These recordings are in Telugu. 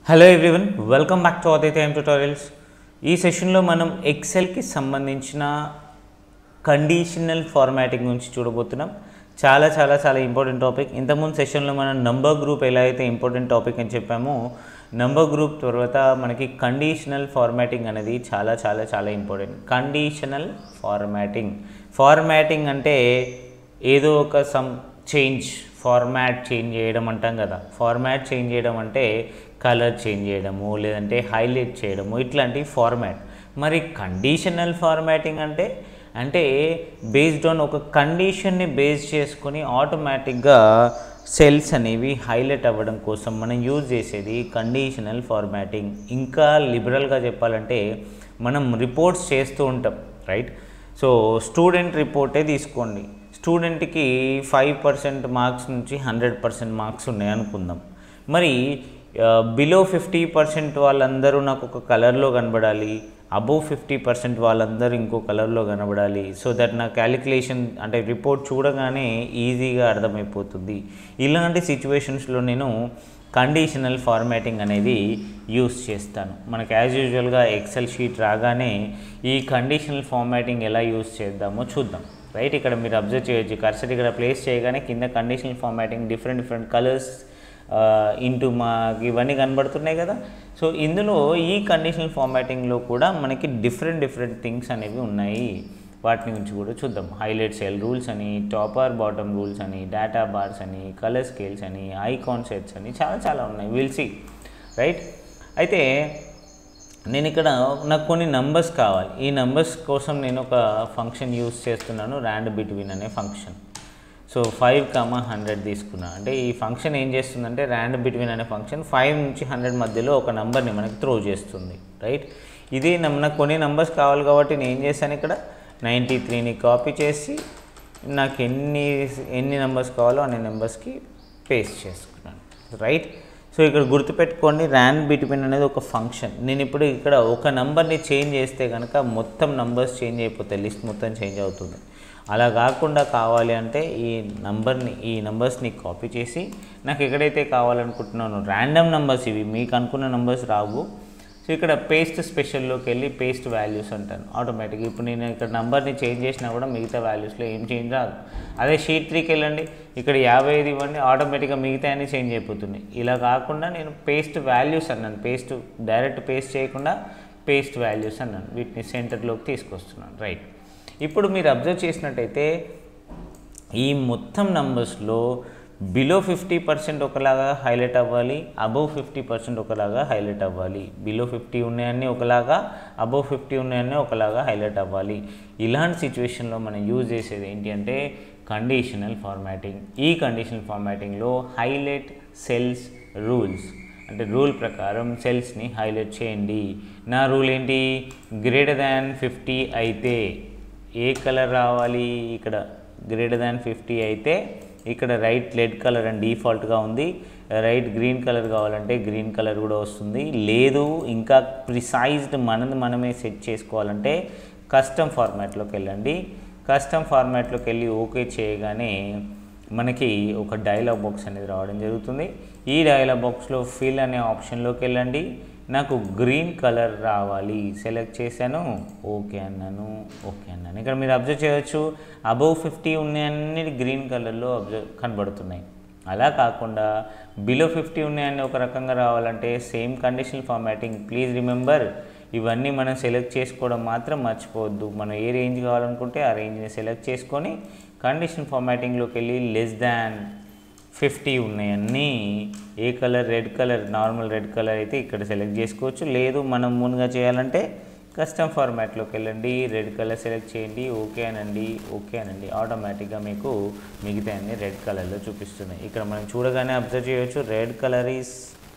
hello everyone welcome back to Aditya tutorials ఈ సెషన్లో మనం ఎక్సెల్కి సంబంధించిన కండిషనల్ ఫార్మాటింగ్ గురించి చూడబోతున్నాం చాలా చాలా చాలా ఇంపార్టెంట్ టాపిక్ ఇంతకుముందు సెషన్లో మనం నంబర్ గ్రూప్ ఎలా అయితే ఇంపార్టెంట్ టాపిక్ అని చెప్పామో నంబర్ గ్రూప్ తర్వాత మనకి కండిషనల్ ఫార్మాటింగ్ అనేది చాలా చాలా చాలా ఇంపార్టెంట్ కండిషనల్ ఫార్మాటింగ్ ఫార్మాటింగ్ అంటే ఏదో ఒక సమ్ చేంజ్ ఫార్మాట్ చేంజ్ చేయడం అంటాం కదా ఫార్మాట్ చేంజ్ చేయడం అంటే కలర్ చేంజ్ చేయడము లేదంటే హైలైట్ చేయడము ఇట్లాంటి ఫార్మాట్ మరి కండిషనల్ ఫార్మాటింగ్ అంటే అంటే బేస్డ్ ఆన్ ఒక కండిషన్ని బేస్ చేసుకొని ఆటోమేటిక్గా సెల్స్ అనేవి హైలైట్ అవ్వడం కోసం మనం యూజ్ చేసేది కండిషనల్ ఫార్మాటింగ్ ఇంకా లిబరల్గా చెప్పాలంటే మనం రిపోర్ట్స్ చేస్తూ ఉంటాం రైట్ సో స్టూడెంట్ రిపోర్టే తీసుకోండి స్టూడెంట్కి ఫైవ్ పర్సెంట్ మార్క్స్ నుంచి హండ్రెడ్ పర్సెంట్ మార్క్స్ ఉన్నాయి అనుకుందాం మరి బిలో ఫిఫ్టీ పర్సెంట్ వాళ్ళందరూ నాకు ఒక కలర్లో కనబడాలి అబోవ్ ఫిఫ్టీ పర్సెంట్ వాళ్ళందరూ ఇంకో కలర్లో కనబడాలి సో దట్ నా క్యాలిక్యులేషన్ అంటే రిపోర్ట్ చూడగానే ఈజీగా అర్థమైపోతుంది ఇలాంటి సిచ్యువేషన్స్లో నేను కండిషనల్ ఫార్మాటింగ్ అనేది యూస్ చేస్తాను మనకు యాజ్ యూజువల్గా ఎక్సెల్ షీట్ రాగానే ఈ కండిషనల్ ఫార్మాటింగ్ ఎలా యూస్ చేద్దామో చూద్దాం రైట్ ఇక్కడ మీరు అబ్జర్వ్ చేయొచ్చు కర్సర్ ఇక్కడ ప్లేస్ చేయగానే కింద conditional formatting different different colours into మా ఇవన్నీ కనబడుతున్నాయి కదా సో ఇందులో ఈ కండిషనల్ ఫార్మాటింగ్లో కూడా మనకి డిఫరెంట్ డిఫరెంట్ థింగ్స్ అనేవి ఉన్నాయి వాటి గురించి కూడా చూద్దాం హైలైట్ సెల్ రూల్స్ అని టాపర్ బాటమ్ రూల్స్ అని డేటా బార్స్ అని కలర్ స్కేల్స్ అని ఐకాన్ సెట్స్ అని చాలా చాలా ఉన్నాయి విల్ సి రైట్ అయితే నేను ఇక్కడ నాకు కొన్ని నంబర్స్ కావాలి ఈ నంబర్స్ కోసం నేను ఒక ఫంక్షన్ యూస్ చేస్తున్నాను ర్యాండ్ బిట్వీన్ అనే function so five comma hundred తీసుకున్నా అంటే ఈ ఫంక్షన్ ఏం చేస్తుందంటే ర్యాండ్ బిట్వీన్ అనే ఫంక్షన్ ఫైవ్ నుంచి హండ్రెడ్ మధ్యలో ఒక నెంబర్ని మనకి త్రో చేస్తుంది రైట్ ఇది నాకు కొన్ని నెంబర్స్ కావాలి కాబట్టి నేను ఏం చేశాను ఇక్కడ నైంటీ త్రీని కాపీ చేసి నాకు ఎన్ని ఎన్ని నెంబర్స్ కావాలో అన్ని నెంబర్స్కి పేస్ట్ చేసుకున్నాను రైట్ సో ఇక్కడ గుర్తుపెట్టుకోండి ర్యాన్ బిట్వీన్ అనేది ఒక ఫంక్షన్ నేను ఇప్పుడు ఇక్కడ ఒక నంబర్ని చేంజ్ చేస్తే కనుక మొత్తం నంబర్స్ చేంజ్ అయిపోతాయి లిస్ట్ మొత్తం చేంజ్ అవుతుంది అలా కాకుండా కావాలి అంటే ఈ నంబర్ని ఈ నెంబర్స్ని కాపీ చేసి నాకు ఎక్కడైతే కావాలనుకుంటున్నాను ర్యాండమ్ నెంబర్స్ ఇవి మీకు అనుకున్న నెంబర్స్ రావు సో ఇక్కడ పేస్ట్ స్పెషల్లోకి వెళ్ళి పేస్ట్ వాల్యూస్ అంటాను ఆటోమేటిక్గా ఇప్పుడు నేను ఇక్కడ నెంబర్ని చేంజ్ చేసినా కూడా మిగతా వాల్యూస్లో ఏం చేంజ్ రాదు అదే షీట్ త్రీకి వెళ్ళండి ఇక్కడ యాభై ఐదు ఇవ్వండి ఆటోమేటిక్గా మిగతా అన్ని చేంజ్ అయిపోతున్నాయి ఇలా కాకుండా నేను పేస్ట్ వాల్యూస్ అన్నాను పేస్ట్ డైరెక్ట్ పేస్ట్ చేయకుండా పేస్ట్ వాల్యూస్ అన్నాను వీటిని సెంటర్లోకి తీసుకొస్తున్నాను రైట్ ఇప్పుడు మీరు అబ్జర్వ్ చేసినట్టయితే ఈ మొత్తం నంబర్స్లో బిలో ఫిఫ్టీ పర్సెంట్ ఒకలాగా హైలైట్ అవ్వాలి అబవ్ ఫిఫ్టీ పర్సెంట్ ఒకలాగా హైలైట్ అవ్వాలి బిలో ఫిఫ్టీ ఉన్నాయన్నీ ఒకలాగా అబవ్ ఫిఫ్టీ ఉన్నాయన్నీ ఒకలాగా హైలైట్ అవ్వాలి ఇలాంటి సిచ్యువేషన్లో మనం యూజ్ చేసేది ఏంటి అంటే కండిషనల్ ఫార్మాటింగ్ ఈ కండిషనల్ ఫార్మాటింగ్లో హైలైట్ సెల్స్ రూల్స్ అంటే రూల్ ప్రకారం సెల్స్ని హైలైట్ చేయండి నా రూల్ ఏంటి గ్రేటర్ దాన్ ఫిఫ్టీ అయితే ఏ కలర్ రావాలి ఇక్కడ గ్రేటర్ దాన్ ఫిఫ్టీ అయితే ఇక్కడ రైట్ రెడ్ కలర్ అని డిఫాల్ట్గా ఉంది రైట్ గ్రీన్ కలర్ కావాలంటే గ్రీన్ కలర్ కూడా వస్తుంది లేదు ఇంకా ప్రిసైజ్డ్ మనది మనమే సెట్ చేసుకోవాలంటే కస్టమ్ ఫార్మాట్లోకి వెళ్ళండి కస్టమ్ ఫార్మాట్లోకి వెళ్ళి ఓకే చేయగానే మనకి ఒక డైలాగ్ బాక్స్ అనేది రావడం జరుగుతుంది ఈ డైలాగ్ బాక్స్లో ఫిల్ అనే ఆప్షన్లోకి వెళ్ళండి నాకు గ్రీన్ కలర్ రావాలి సెలెక్ట్ చేశాను ఓకే అన్నాను ఓకే అన్నాను ఇక్కడ మీరు అబ్జర్వ్ చేయవచ్చు అబవ్ ఫిఫ్టీ ఉన్నాయన్నీ గ్రీన్ కలర్లో అబ్జర్వ్ కనబడుతున్నాయి అలా కాకుండా బిలో ఫిఫ్టీ ఉన్నాయని ఒక రకంగా రావాలంటే same condition formatting please remember ఇవన్నీ మనం సెలెక్ట్ చేసుకోవడం మాత్రం మర్చిపోవద్దు మనం ఏ రేంజ్ కావాలనుకుంటే ఆ రేంజ్ని సెలెక్ట్ చేసుకొని కండిషన్ ఫార్మాటింగ్లోకి వెళ్ళి లెస్ దాన్ ఫిఫ్టీ ఉన్నాయన్నీ ఏ colour red colour normal red colour అయితే ఇక్కడ సెలెక్ట్ చేసుకోవచ్చు లేదు మనం ముందుగా చేయాలంటే కస్టమ్ ఫార్మాట్లోకి వెళ్ళండి రెడ్ కలర్ సెలెక్ట్ చేయండి ఓకే అనండి ఓకే అనండి ఆటోమేటిక్గా మీకు మిగతా అన్ని రెడ్ కలర్లో చూపిస్తున్నాయి ఇక్కడ మనం చూడగానే అబ్జర్వ్ చేయవచ్చు red colour is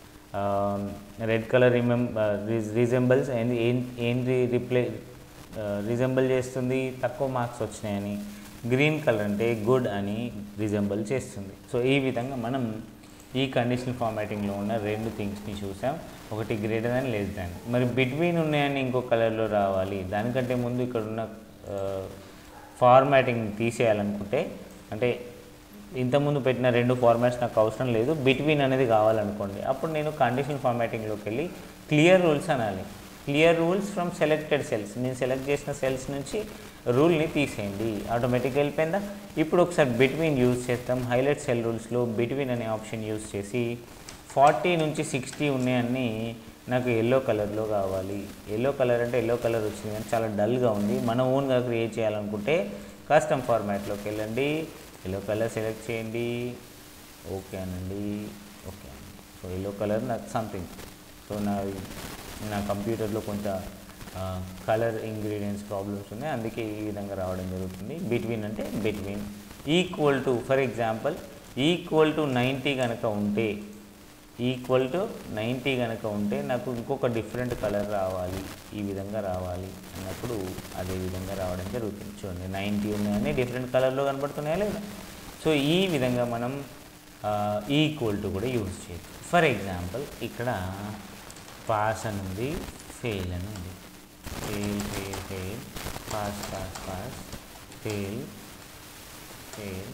red colour రిమెం రీజెంబల్స్ ఏంటి రిప్లే రిజెంబల్ చేస్తుంది తక్కువ మార్క్స్ వచ్చినాయని గ్రీన్ కలర్ అంటే గుడ్ అని రిజెంబల్ చేస్తుంది సో ఈ విధంగా మనం ఈ కండిషనల్ ఫార్మాటింగ్లో ఉన్న రెండు థింగ్స్ని చూసాం ఒకటి గ్రేటర్ దాన్ లెస్ దాన్ మరి బిట్వీన్ ఉన్నాయని ఇంకో కలర్లో రావాలి దానికంటే ముందు ఇక్కడ ఉన్న ఫార్మాటింగ్ తీసేయాలనుకుంటే అంటే ఇంతకుముందు పెట్టిన రెండు ఫార్మాట్స్ నాకు అవసరం లేదు బిట్వీన్ అనేది కావాలనుకోండి అప్పుడు నేను కండిషన్ ఫార్మాటింగ్లోకి వెళ్ళి క్లియర్ రూల్స్ అనాలి clear rules from selected cells నేను సెలెక్ట్ చేసిన సెల్స్ నుంచి రూల్ని తీసేయండి ఆటోమేటిక్గా వెళ్ళిపోయిందా ఇప్పుడు ఒకసారి బిట్వీన్ యూజ్ చేస్తాం హైలైట్ సెల్ రూల్స్లో బిట్వీన్ అనే ఆప్షన్ యూజ్ చేసి ఫార్టీ నుంచి సిక్స్టీ ఉన్నాయన్నీ నాకు ఎల్లో కలర్లో కావాలి ఎల్లో కలర్ అంటే ఎల్లో కలర్ వచ్చింది కానీ చాలా డల్గా ఉంది మన ఓన్గా క్రియేట్ చేయాలనుకుంటే కస్టమ్ ఫార్మాట్లోకి వెళ్ళండి ఎల్లో కలర్ సెలెక్ట్ చేయండి ఓకే అనండి ఓకే అండి సో ఎల్లో కలర్ నాకు సంథింగ్ సో నా నా కంప్యూటర్లో కొంత కలర్ ఇంగ్రీడియంట్స్ ప్రాబ్లమ్స్ ఉన్నాయి అందుకే ఈ విధంగా రావడం జరుగుతుంది బిట్వీన్ అంటే between equal to for example equal to ninety కనుక ఉంటే ఈక్వల్ టు నైంటీ కనుక ఉంటే నాకు ఇంకొక డిఫరెంట్ కలర్ రావాలి ఈ విధంగా రావాలి అన్నప్పుడు అదే విధంగా రావడం జరుగుతుంది చూడండి నైంటీ ఉన్నాయని డిఫరెంట్ కలర్లో కనబడుతున్నాయా లేదా సో ఈ విధంగా మనం ఈక్వల్ టు కూడా యూజ్ చేయొచ్చు ఫర్ ఎగ్జాంపుల్ ఇక్కడ పాస్ అని ఉంది ఫెయిల్ అని ఉంది fail fail fail pass pass pass fail fail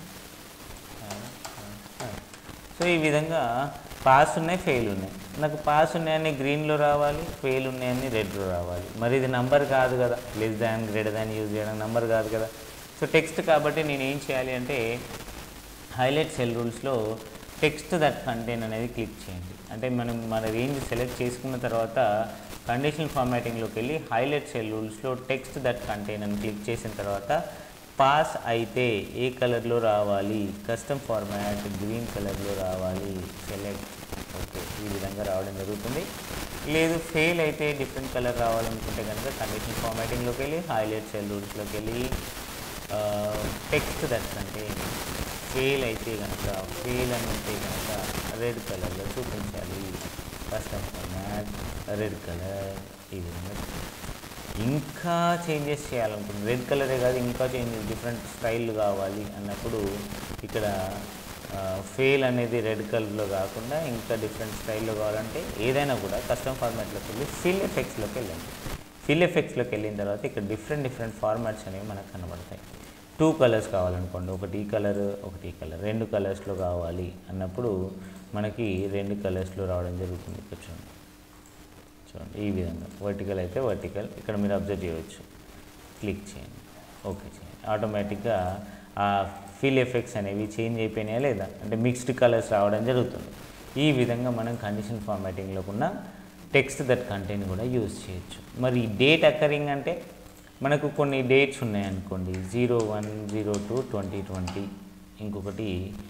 so ఈ విధంగా పాస్ ఉన్నాయి ఫెయిల్ ఉన్నాయి నాకు పాస్ ఉన్నాయని గ్రీన్లో రావాలి ఫెయిల్ ఉన్నాయని రెడ్లో రావాలి మరి ఇది నంబర్ కాదు కదా less than greater than use చేయడం నంబర్ కాదు కదా సో టెక్స్ట్ కాబట్టి నేను ఏం చేయాలి అంటే హైలైట్ సెల్ రూల్స్లో టెక్స్ట్ దట్ కంటైన్ అనేది క్లిక్ చేయండి అంటే మనం మన రేంజ్ సెలెక్ట్ చేసుకున్న తర్వాత కండిషనల్ ఫార్మాటింగ్లోకి వెళ్ళి హైలైట్ సెల్ రూల్స్లో టెక్స్ట్ దట్ కంటైన్ అని క్లిక్ చేసిన తర్వాత పాస్ అయితే ఏ కలర్లో రావాలి కస్టమ్ ఫార్మాట్ గ్రీన్ కలర్లో రావాలి సెలెక్ట్ ఓకే ఈ విధంగా రావడం జరుగుతుంది లేదు ఫెయిల్ అయితే డిఫరెంట్ కలర్ రావాలనుకుంటే కనుక కండిషన్ ఫార్మాటింగ్లోకి వెళ్ళి హైలైట్ సెల్ రూల్స్లోకి వెళ్ళి టెక్స్ట్ దట్ అంటే ఫెయిల్ అయితే కనుక ఫెయిల్ అని ఉంటే కనుక రెడ్ కలర్లో చూపించాలి కస్టమ్ ఫార్మాట్ రెడ్ కలర్ ఈ విధంగా ఇంకా చేంజెస్ చేయాలనుకుంటుంది రెడ్ కలరే కాదు ఇంకా చేంజెస్ డిఫరెంట్ స్టైల్ కావాలి అన్నప్పుడు ఇక్కడ ఫెయిల్ అనేది రెడ్ కలర్లో కాకుండా ఇంకా డిఫరెంట్ స్టైల్లో కావాలంటే ఏదైనా కూడా కస్టమ్ ఫార్మాట్లోకి వెళ్ళి ఫిల్ ఎఫెక్ట్స్లోకి వెళ్ళండి ఫిల్ ఎఫెక్ట్స్లోకి వెళ్ళిన తర్వాత ఇక్కడ డిఫరెంట్ డిఫరెంట్ ఫార్మాట్స్ అనేవి మనకు కనబడతాయి టూ కలర్స్ కావాలనుకోండి ఒకటి ఈ కలర్ ఒకటి ఈ కలర్ రెండు కలర్స్లో కావాలి అన్నప్పుడు మనకి రెండు కలర్స్లో రావడం జరుగుతుంది ఇక్కడ చూడండి చూడండి ఈ విధంగా వర్టికల్ అయితే వర్టికల్ ఇక్కడ మీరు అబ్జర్వ్ చేయవచ్చు క్లిక్ చేయండి ఓకే చేయండి ఆటోమేటిక్గా ఆ ఫిల్ ఎఫెక్ట్స్ అనేవి చేంజ్ అయిపోయినాయా లేదా అంటే మిక్స్డ్ కలర్స్ రావడం జరుగుతుంది ఈ విధంగా మనం కండిషన్ ఫార్మాటింగ్లో ఉన్న టెక్స్ట్ దట్ కంటెంట్ కూడా యూజ్ చేయొచ్చు మరి డేట్ అక్కరింగ్ అంటే మనకు కొన్ని డేట్స్ ఉన్నాయనుకోండి zero one zero two twenty twenty ఇంకొకటి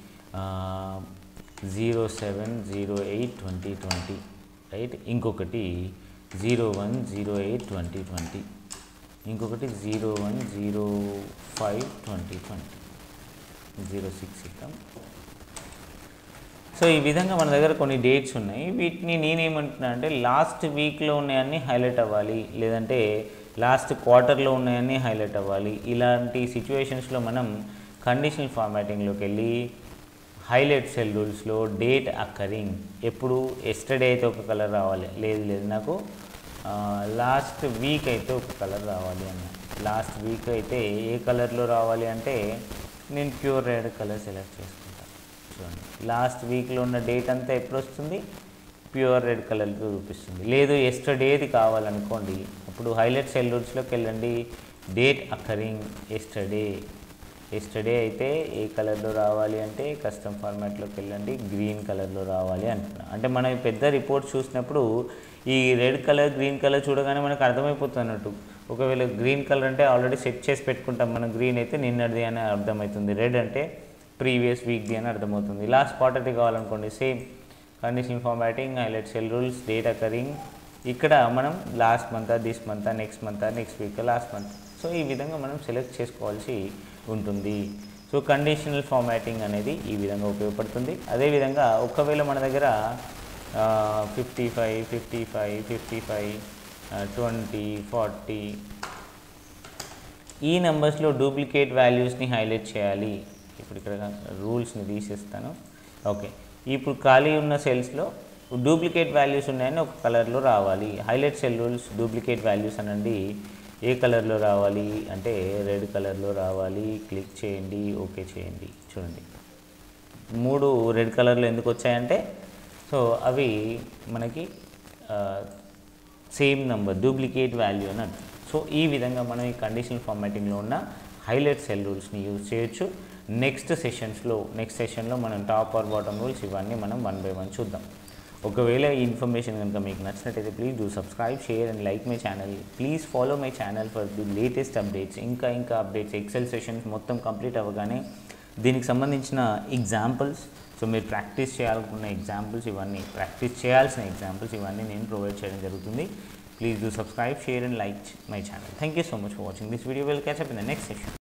zero seven zero eight twenty twenty right ఇంకొకటి zero one zero eight twenty twenty ఇంకొకటి zero one zero five twenty twenty zero six ఇద్దాం సో ఈ విధంగా మన దగ్గర కొన్ని డేట్స్ ఉన్నాయి వీటిని నేనేమంటున్నా అంటే లాస్ట్ వీక్లో ఉన్నాయన్నీ హైలైట్ అవ్వాలి లేదంటే లాస్ట్ క్వార్టర్లో ఉన్నాయన్నీ హైలైట్ అవ్వాలి ఇలాంటి సిచ్యువేషన్స్లో మనం కండిషనల్ ఫార్మాటింగ్లోకి వెళ్ళి హైలైట్ సెల్ రూల్స్లో డేట్ అక్కరింగ్ ఎప్పుడు ఎస్టర్డే అయితే ఒక కలర్ రావాలి లేదు లేదు నాకు లాస్ట్ వీక్ అయితే ఒక కలర్ రావాలి అన్న లాస్ట్ వీక్ అయితే ఏ కలర్లో రావాలి అంటే నేను ప్యూర్ రెడ్ కలర్ సెలెక్ట్ చేసుకుంటాను చూడండి లాస్ట్ వీక్లో ఉన్న డేట్ అంతా ఎప్పుడు వస్తుంది ప్యూర్ రెడ్ కలర్తో చూపిస్తుంది లేదు ఎస్టర్డేది కావాలనుకోండి అప్పుడు హైలైట్ సెల్ రూల్స్లోకి వెళ్ళండి డేట్ అక్కరింగ్ ఎస్టర్డే ఎస్టర్డే అయితే ఏ కలర్లో రావాలి అంటే కస్టమ్ ఫార్మాట్లోకి వెళ్ళండి గ్రీన్ కలర్లో రావాలి అంటున్నా అంటే మనం ఈ పెద్ద రిపోర్ట్ చూసినప్పుడు ఈ రెడ్ కలర్ గ్రీన్ కలర్ చూడగానే మనకు అర్థమైపోతుంది అన్నట్టు ఒకవేళ గ్రీన్ కలర్ అంటే ఆల్రెడీ సెట్ చేసి పెట్టుకుంటాం మనం గ్రీన్ అయితే నిన్నటిది అని అర్థమవుతుంది రెడ్ అంటే ప్రీవియస్ వీక్ది అని అర్థమవుతుంది లాస్ట్ క్వార్టర్ది కావాలనుకోండి same condition formatting highlight cell rules date occurring ఇక్కడ మనం last month this month next month next week last month so ఈ విధంగా మనం సెలెక్ట్ చేసుకోవాల్సి ఉంటుంది సో కండిషనల్ ఫార్మాటింగ్ అనేది ఈ విధంగా ఉపయోగపడుతుంది అదేవిధంగా ఒకవేళ మన దగ్గర fifty five fifty five fifty five twenty forty ఈ నెంబర్స్లో డూప్లికేట్ వాల్యూస్ని హైలైట్ చేయాలి ఇప్పుడు ఇక్కడ రూల్స్ని తీసేస్తాను ఓకే ఇప్పుడు ఖాళీ ఉన్న సెల్స్లో డూప్లికేట్ వాల్యూస్ ఉన్నాయని ఒక కలర్లో రావాలి highlight cell rules duplicate values అనండి ఏ కలర్లో రావాలి అంటే రెడ్ కలర్లో రావాలి క్లిక్ చేయండి ఓకే చేయండి చూడండి మూడు రెడ్ కలర్లో ఎందుకు వచ్చాయంటే సో అవి మనకి సేమ్ నెంబర్ డూప్లికేట్ వాల్యూ అని అర్థం సో ఈ విధంగా మనం ఈ కండిషనల్ ఫార్మాటింగ్లో ఉన్న హైలైట్ సెల్ రూల్స్ని యూజ్ చేయొచ్చు నెక్స్ట్ సెషన్స్లో నెక్స్ట్ సెషన్లో మనం టాప్ ఆర్ బాటమ్ రూల్స్ ఇవన్నీ మనం వన్ బై వన్ చూద్దాం ఒకవేళ ఈ ఇన్ఫర్మేషన్ కనుక మీకు నచ్చినట్టయితే please do subscribe share and like my channel please follow my channel for the latest updates ఇంకా ఇంకా అప్డేట్స్ ఎక్సెల్ సెషన్స్ మొత్తం కంప్లీట్ అవ్వగానే దీనికి సంబంధించిన ఎగ్జాంపుల్స్ సో మీరు ప్రాక్టీస్ చేయాలనుకున్న ఎగ్జాంపుల్స్ ఇవన్నీ ప్రాక్టీస్ చేయాల్సిన ఎగ్జాంపుల్స్ ఇవన్నీ నేను ప్రొవైడ్ చేయడం జరుగుతుంది please do subscribe share and like my channel thank you so much for watching this video will catch up in the next session